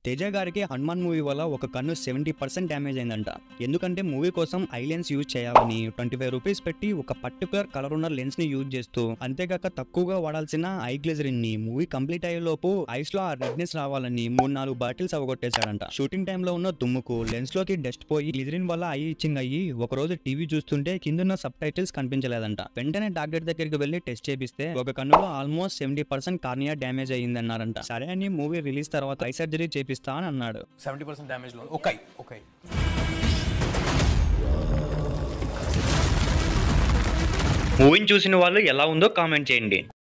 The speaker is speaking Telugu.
తేజ గారికి హనుమాన్ మూవీ వల్ల ఒక కన్ను సెవెంటీ పర్సెంట్ డ్యామేజ్ అయిందంట ఎందుకంటే మూవీ కోసం ఐ లెన్స్ యూజ్ చేయాలని ట్వంటీ ఫైవ్ రూపీస్ పెట్టి ఒక పర్టికులర్ కలర్ ఉన్న లెన్స్ ని యూజ్ చేస్తూ అంతేకాక తక్కువగా వాడాల్సిన ఐ గ్లిజరిన్ ని మూవీ కంప్లీట్ అయ్యే లోపు ఐస్ లో ఆ రెడ్నెస్ రావాలని మూడు నాలుగు బాటిల్స్ అవగొట్టేశాడంట షూటింగ్ టైంలో ఉన్న దుమ్ముకు లెన్స్ లోకి డస్ట్ పోయి గ్లిజరిన్ వల్ల ఐ ఇచ్చింగ్ అయ్యి ఒక రోజు టీవీ చూస్తుంటే కిందున్న సబ్ టైటిల్స్ కనిపించలేదంట వెంటనే డాక్టర్ దగ్గరికి వెళ్లి టెస్ట్ చేపిస్తే ఒక కన్నులో almost seventy percent cornea damage అయ్యిందన్నారంట సరే అని మూవీ రిలీజ్ తర్వాత ఐ సర్జరీ చేపిస్తా అని అన్నాడు సెవెంటీ పర్సెంట్ డ్యామేజ్లో ఒక ఐ ఒక ఐ మూవీని చూసిన వాళ్ళు ఎలా ఉందో కామెంట్ చేయండి